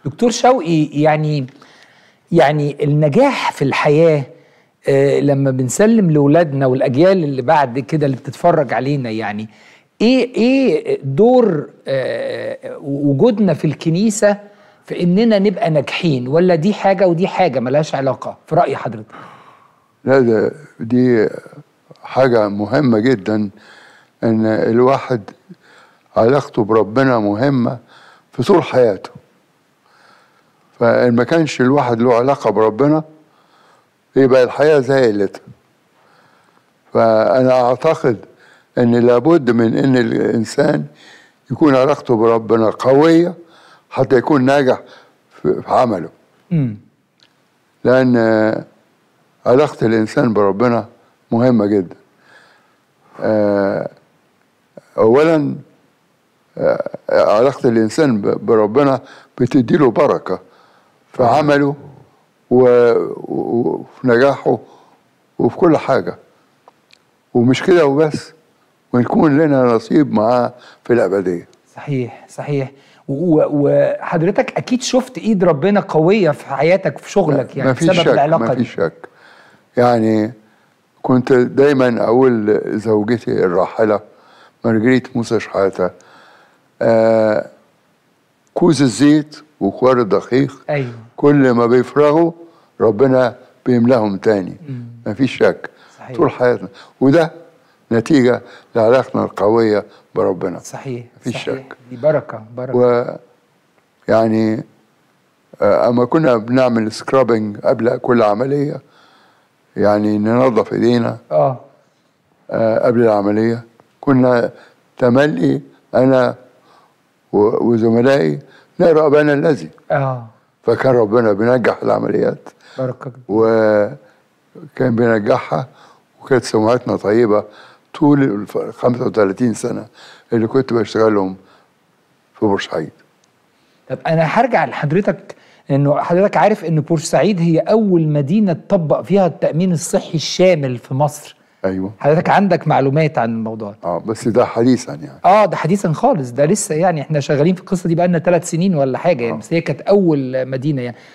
دكتور شوقي يعني يعني النجاح في الحياه آه لما بنسلم لاولادنا والاجيال اللي بعد كده اللي بتتفرج علينا يعني ايه ايه دور آه وجودنا في الكنيسه في اننا نبقى ناجحين ولا دي حاجه ودي حاجه ملهاش علاقه في راي حضرتك لا ده دي حاجة مهمة جدا ان الواحد علاقته بربنا مهمة في طول حياته فإن ما كانش الواحد له علاقة بربنا يبقى الحياة زالت فأنا أعتقد أن لابد من أن الإنسان يكون علاقته بربنا قوية حتى يكون ناجح في عمله امم لأن علاقة الإنسان بربنا مهمة جدا أولا علاقة الإنسان بربنا بتديله بركة في عمله وفي نجاحه وفي كل حاجة ومش كده وبس ونكون لنا نصيب معاه في الأبدية صحيح صحيح وحضرتك اكيد شفت ايد ربنا قويه في حياتك في شغلك يعني ما بسبب شك العلاقه ما دي فيش شك يعني كنت دايما اقول لزوجتي الراحله مارجريت موسى شحاته آه كوز الزيت وكوار الدقيق ايوه كل ما بيفرغوا ربنا بيملاهم تاني مم. ما فيش شك صحيح. طول حياتنا وده نتيجة لعلاقتنا القوية بربنا صحيح مفيش صحيح. شك. دي بركه بركه و يعني آه، اما كنا بنعمل سكرابنج قبل كل عملية يعني ننظف ايدينا اه آه، قبل العملية كنا تملي انا و- وزملائي نقرا ابانا الذي اه فكان ربنا بينجح العمليات بركه وكان بينجحها وكانت سمعتنا طيبة طول ال 35 سنة اللي كنت بشتغلهم في بورسعيد طب انا هرجع لحضرتك انه حضرتك عارف ان بورسعيد هي اول مدينه تطبق فيها التامين الصحي الشامل في مصر ايوه حضرتك عندك معلومات عن الموضوع ده اه بس ده حديثا يعني اه ده حديثا خالص ده لسه يعني احنا شغالين في القصه دي بقالنا ثلاث سنين ولا حاجه يعني آه. بس هي كانت اول مدينه يعني